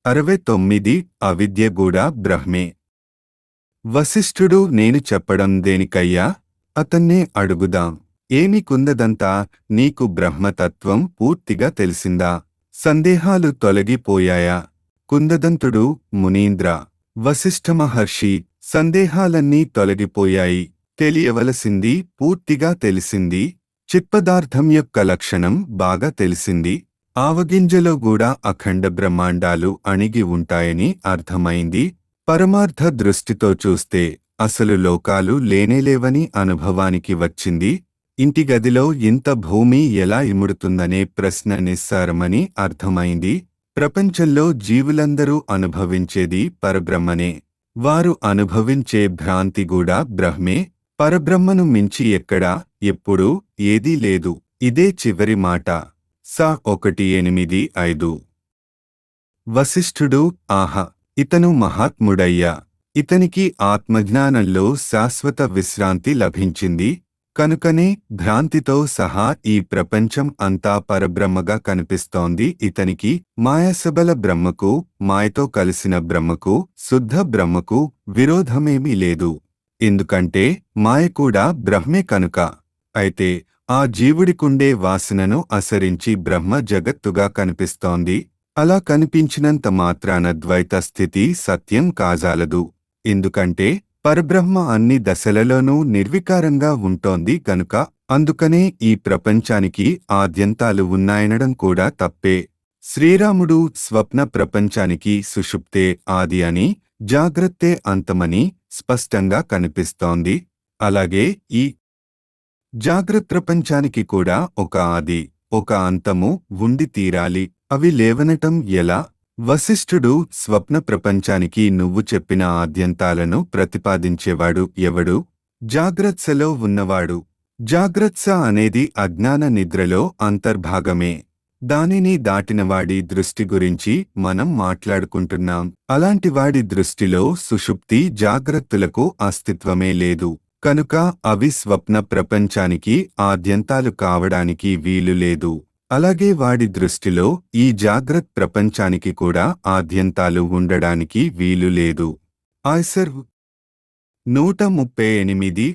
అరవై తొమ్మిది అవిద్య కూడా బ్రహ్మే వశిష్ఠుడు నేను చెప్పడం దేనికయ్యా అతన్నే అడుగుదాం ఏమి కుందదంతా నీకు బ్రహ్మతత్వం పూర్తిగా తెలిసిందా సందేహాలు తొలగిపోయాయా కుందదంతుడు మునీంద్ర వశిష్ఠ మహర్షి సందేహాలన్నీ తొలగిపోయాయి తెలియవలసింది పూర్తిగా తెలిసింది చిత్పదార్థం యొక్క లక్షణం బాగా తెలిసింది ఆవగింజలో కూడా అఖండ బ్రహ్మాండాలు అణిగి ఉంటాయని అర్థమైంది పరమార్థ దృష్టితో చూస్తే అసలు లోకాలు లేనేలేవని అనుభవానికి వచ్చింది ఇంటి గదిలో ఇంత భూమి ఎలా ఇముడుతుందనే ప్రశ్న నిస్సారమని అర్థమైంది ప్రపంచంలో జీవులందరూ అనుభవించేది పరబ్రహ్మనే వారు అనుభవించే భ్రాంతి కూడా బ్రహ్మే పరబ్రహ్మను మించి ఎక్కడా ఎప్పుడూ ఏదీ లేదు ఇదే చివరి మాట సా ఒకటి ఎనిమిది ఐదు వశిష్ఠుడు ఆహ ఇతను మహాత్ముడయ్యా ఇతనికి ఆత్మజ్ఞానంలో శాశ్వత విశ్రాంతి లభించింది కనుకనే భ్రాంతితో సహా ఈ ప్రపంచం అంతా పరబ్రహ్మగా కనిపిస్తోంది ఇతనికి మాయాసబల బ్రహ్మకు మాయతో కలిసిన బ్రహ్మకు శుద్ధ బ్రహ్మకు విరోధమేమీ లేదు ఎందుకంటే మాయ కూడా బ్రహ్మే కనుక అయితే ఆ జీవుడికుండే వాసనను అసరించి బ్రహ్మ జగత్తుగా కనిపిస్తోంది అలా కనిపించినంత మాత్రాన ద్వైత స్థితి సత్యం కాజాలదు ఎందుకంటే పరబ్రహ్మ అన్ని దశలలోనూ నిర్వికారంగా ఉంటోంది గనుక అందుకనే ఈ ప్రపంచానికి ఆద్యంతాలు ఉన్నాయనడం కూడా తప్పే శ్రీరాముడు స్వప్న ప్రపంచానికి సుషుప్తే ఆది అని జాగ్రత్తే అంతమని స్పష్టంగా కనిపిస్తోంది అలాగే ఈ జాగ్రత్త ప్రపంచానికి కూడా ఒక ఆది ఒక అంతము ఉండి తీరాలి అవి లేవనటం ఎలా వశిష్ఠుడు స్వప్న ప్రపంచానికి నువ్వు చెప్పిన ఆద్యంతాలను ప్రతిపాదించేవాడు ఎవడు జాగ్రత్సలో ఉన్నవాడు జాగ్రత్స అనేది అజ్ఞాన నిద్రలో అంతర్భాగమే దానిని దాటినవాడి దృష్టి గురించి మనం మాట్లాడుకుంటున్నాం అలాంటి వాడి దృష్టిలో సుషుప్తి జాగ్రత్తలకు అస్తిత్వమే లేదు కనుక అవి స్వప్న ప్రపంచానికి ఆద్యంతాలు కావడానికి వీలు లేదు అలాగే వాడి దృష్టిలో ఈ జాగ్రత్త ప్రపంచానికి కూడా ఆద్యంతాలు ఉండడానికి వీలు లేదు ఆయ్సర్ నూట ముప్పై ఎనిమిది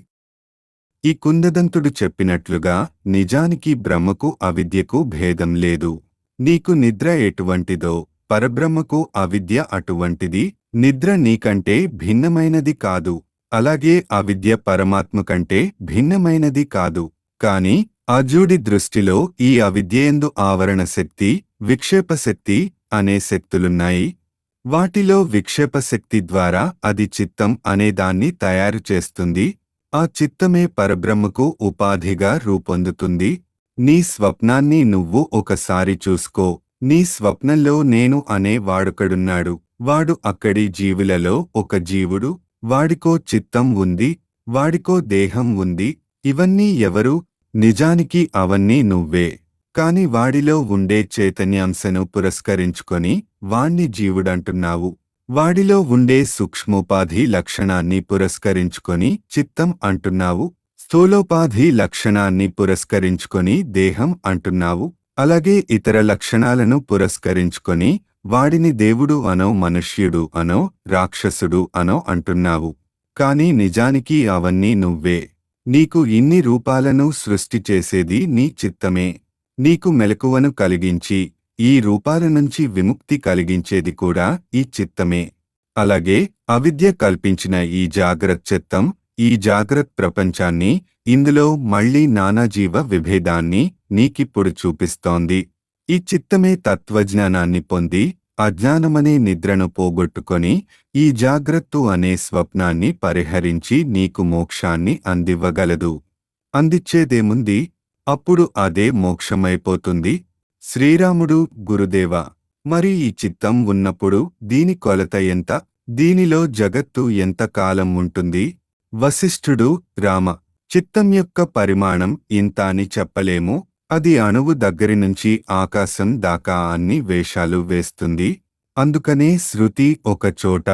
ఈ కుందదంతుడు చెప్పినట్లుగా నిజానికి బ్రహ్మకు అవిద్యకు భేదం లేదు నీకు నిద్ర ఎటువంటిదో పరబ్రహ్మకు అవిద్య అటువంటిది నిద్ర నీకంటే భిన్నమైనది కాదు అలాగే అవిద్య పరమాత్మ కంటే భిన్నమైనది కాదు కాని అజుడి దృష్టిలో ఈ అవిద్యేందు ఆవరణ శక్తి విక్షేప శక్తి అనే శక్తులున్నాయి వాటిలో విక్షేప శక్తి ద్వారా అది చిత్తం అనే దాన్ని తయారు చేస్తుంది ఆ చిత్తమే పరబ్రహ్మకు ఉపాధిగా రూపొందుతుంది నీ స్వప్నాన్ని నువ్వు ఒకసారి చూసుకో నీ స్వప్నంలో నేను అనే వాడుకడున్నాడు వాడు అక్కడి జీవులలో ఒక జీవుడు వాడికో చిత్తం ఉంది వాడికో దేహం ఉంది ఇవన్నీ ఎవరు నిజానికి అవన్నీ నువ్వే కాని వాడిలో ఉండే చైతన్యాంశను పురస్కరించుకొని వాణ్ణి జీవుడంటున్నావు వాడిలో ఉండే సూక్ష్మోపాధి లక్షణాన్ని పురస్కరించుకొని చిత్తం అంటున్నావు స్థూలోపాధి లక్షణాన్ని పురస్కరించుకొని దేహం అంటున్నావు అలాగే ఇతర లక్షణాలను పురస్కరించుకొని వాడిని దేవుడు అనో మనుష్యుడు అనో రాక్షసుడు అనో అంటున్నావు కాని నిజానికి అవన్నీ నువ్వే నీకు ఇన్ని రూపాలను సృష్టి చేసేది నీ చిత్తమే నీకు మెలకువను కలిగించి ఈ రూపాల నుంచి విముక్తి కలిగించేది కూడా ఈ చిత్తమే అలాగే అవిద్య కల్పించిన ఈ జాగ్రత్త చిత్తం ఈ జాగ్రత్త ప్రపంచాన్ని ఇందులో మళ్లీ నానాజీవ విభేదాన్ని నీకిప్పుడు చూపిస్తోంది ఈ చిత్తమే తత్వజ్ఞానాన్ని పొంది అజ్ఞానమనే నిద్రను పోగొట్టుకొని ఈ జాగ్రత్త అనే స్వప్నాన్ని పరిహరించి నీకు మోక్షాన్ని అందివ్వగలదు అందిచ్చేదేముంది అప్పుడు అదే మోక్షమైపోతుంది శ్రీరాముడు గురుదేవ మరి ఈ చిత్తం ఉన్నప్పుడు దీని కొలత ఎంత దీనిలో జగత్తు ఎంత కాలం ఉంటుంది వశిష్ఠుడు రామ చిత్తం యొక్క పరిమాణం ఇంత అని చెప్పలేము అది అణువు దగ్గరి నుంచి ఆకాశం దాకా అన్ని వేషాలు వేస్తుంది అందుకనే శృతి ఒక చోట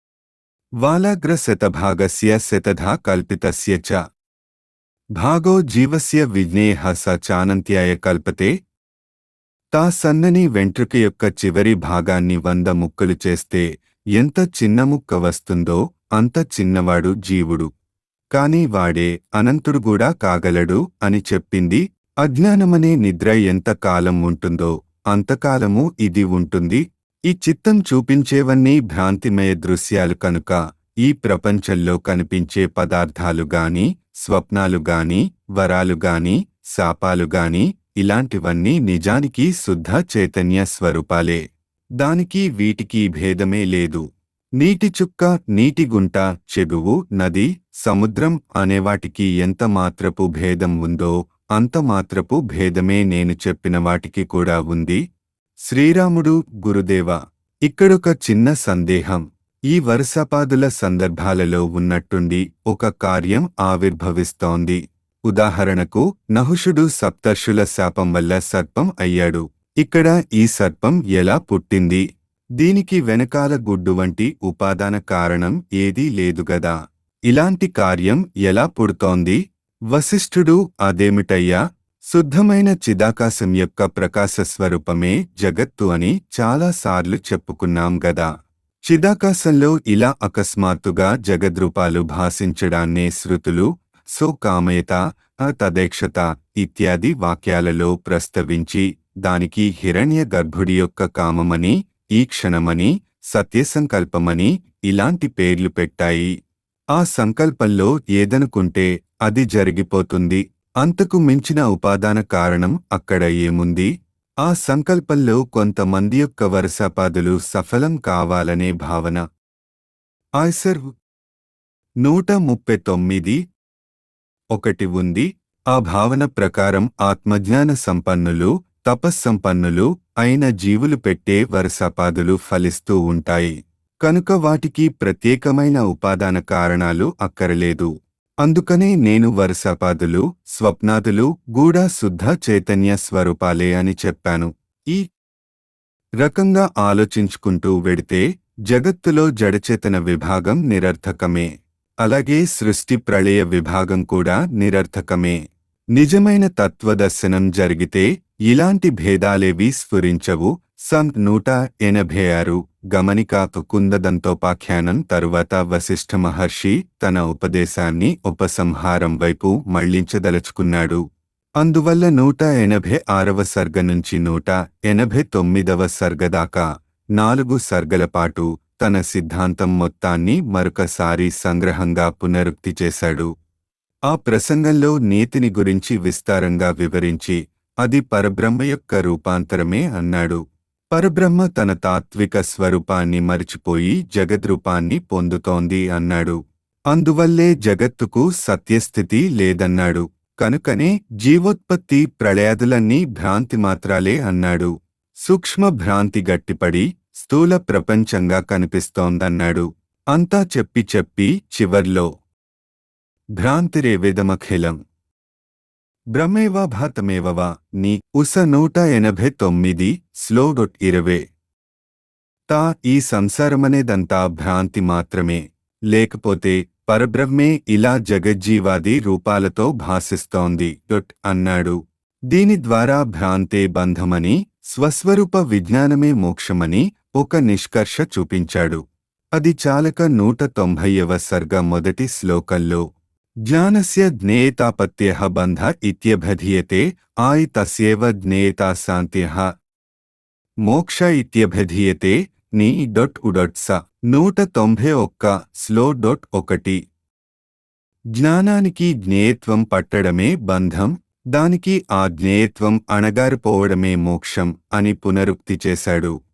వాలాగ్ర శతభాగస్య శతధా కల్పితస్య చ భాగో జీవస్య విజ్ఞేయ స చానంత్యాయ కల్పతే తా సన్నని వెంట్రుక యొక్క చివరి భాగాన్ని వంద ముక్కలు చేస్తే ఎంత చిన్న ముక్క వస్తుందో అంత చిన్నవాడు జీవుడు కాని వాడే అనంతుడు కూడా కాగలడు అని చెప్పింది అజ్ఞానమనే నిద్ర ఎంత కాలం ఉంటుందో అంతకాలము ఇది ఉంటుంది ఈ చిత్తం చూపించేవన్నీ భ్రాంతిమయ దృశ్యాలు కనుక ఈ ప్రపంచంలో కనిపించే పదార్థాలు గాని స్వప్నాలు గాని వరాలు గాని శాపాలు గాని ఇలాంటివన్నీ నిజానికి శుద్ధ చైతన్య స్వరూపాలే దానికి వీటికి భేదమే లేదు నీటి చుక్క నీటి గుంట చెగువు నది సముద్రం అనేవాటికి ఎంత మాత్రపు భేదం ఉందో అంత మాత్రపు భేదమే నేను చెప్పిన వాటికి కూడా ఉంది శ్రీరాముడు గురుదేవ ఇక్కడొక చిన్న సందేహం ఈ వరుసపాదుల సందర్భాలలో ఉన్నట్టుండి ఒక కార్యం ఆవిర్భవిస్తోంది ఉదాహరణకు నహుషుడు సప్తర్షుల శాపం వల్ల సర్పం అయ్యాడు ఇక్కడ ఈ సర్పం ఎలా పుట్టింది దీనికి వెనకాల గుడ్డు వంటి ఉపాదాన కారణం ఏదీ లేదుగదా ఇలాంటి కార్యం ఎలా పుడుతోంది వశిష్ఠుడు అదేమిటయ్యా శుద్ధమైన చిదాకాశం యొక్క ప్రకాశ స్వరూపమే జగత్తు అని చాలాసార్లు చెప్పుకున్నాం గదా చిదాకాశంలో ఇలా అకస్మాత్తుగా జగద్రూపాలు భాసించడాన్నే శృతులు సో కామయత తదేక్షత ఇత్యాది వాక్యాలలో ప్రస్తవించి దానికి హిరణ్య గర్భుడి యొక్క కామమని ఈ క్షణమని సత్యసంకల్పమని ఇలాంటి పేర్లు పెట్టాయి ఆ సంకల్పంలో ఏదనుకుంటే అది జరిగిపోతుంది అంతకు మించిన ఉపాదాన కారణం అక్కడ ఏముంది ఆ సంకల్పంలో కొంతమంది యొక్క వరుసపాదులు సఫలం కావాలనే భావన ఆయ్సర్ నూట ముప్పై తొమ్మిది ఒకటి ఉంది ఆ భావన ప్రకారం ఆత్మజ్ఞాన సంపన్నులు తపస్సంపన్నులు అయిన జీవులు పెట్టే వరుసపాదులు ఫలిస్తూ ఉంటాయి కనుక వాటికి ప్రత్యేకమైన ఉపాదాన కారణాలు అక్కరలేదు అందుకనే నేను వరుసపాదులు స్వప్నాదులు గూడా శుద్ధ చైతన్య స్వరూపాలే అని చెప్పాను ఈ రకంగా ఆలోచించుకుంటూ వెడితే జగత్తులో జడచేతన విభాగం నిరర్థకమే అలాగే సృష్టి ప్రళయ విభాగం కూడా నిరర్థకమే నిజమైన తత్వదర్శనం జరిగితే ఇలాంటి భేదాలేవీ స్ఫురించవు సం నూట ఎనభై ఆరు గమనిక కుందదంతోపాఖ్యానం తరువాత వశిష్ఠ మహర్షి తన ఉపదేశాన్ని ఉపసంహారం వైపు మళ్లించదలుచుకున్నాడు అందువల్ల నూట ఎనభై ఆరవ సర్గ నుంచి నూట ఎనభై తొమ్మిదవ సర్గ దాకా నాలుగు సర్గల పాటు తన సిద్ధాంతం మొత్తాన్ని మరొకసారి సంగ్రహంగా పునరుక్తి చేశాడు ఆ ప్రసంగంలో నీతిని గురించి విస్తారంగా వివరించి అది పరబ్రహ్మ యొక్క రూపాంతరమే అన్నాడు పరబ్రహ్మ తన తాత్విక స్వరూపాన్ని మరిచిపోయి జగద్రూపాన్ని పొందుతోంది అన్నాడు అందువల్లే జగత్తుకు సత్యస్థితి లేదన్నాడు కనుకనే జీవోత్పత్తి ప్రళయాదులన్నీ భ్రాంతి మాత్రాలే అన్నాడు సూక్ష్మ భ్రాంతి గట్టిపడి స్థూల ప్రపంచంగా కనిపిస్తోందన్నాడు అంతా చెప్పి చెప్పి చివర్లో భ్రాంతిరేవేదమఖిలం బ్రహ్మేవా భాతమేవవా నీ ఉస నూట ఎనభై తొమ్మిది స్లో డొట్ ఇరవై తా ఈ సంసారమనేదంతా భ్రాంతి మాత్రమే లేకపోతే పరబ్రహ్మే ఇలా జగజ్జీవాది రూపాలతో భాసిస్తోంది డొట్ అన్నాడు దీని ద్వారా భ్రాంతే బంధమని స్వస్వరూప విజ్ఞానమే మోక్షమని ఒక నిష్కర్ష చూపించాడు అది చాలక నూట తొంభైవ సర్గ మొదటి శ్లోకంలో జ్ఞానస్య జ్ఞేయతాపత్యః బంధ ఇత్యభధీయతే ఆయి తస్యేవ జ్ఞేయతా శాంత్యః మోక్ష ఇత్యభధీయతే నీ డొట్ ఉడొట్ స నూట తొంభై ఒక్క స్లో డొట్ ఒకటి జ్ఞానానికి జ్ఞేయత్వం పట్టడమే బంధం దానికి ఆ జ్ఞేయత్వం అణగారిపోవడమే మోక్షం అని పునరుక్తి చేశాడు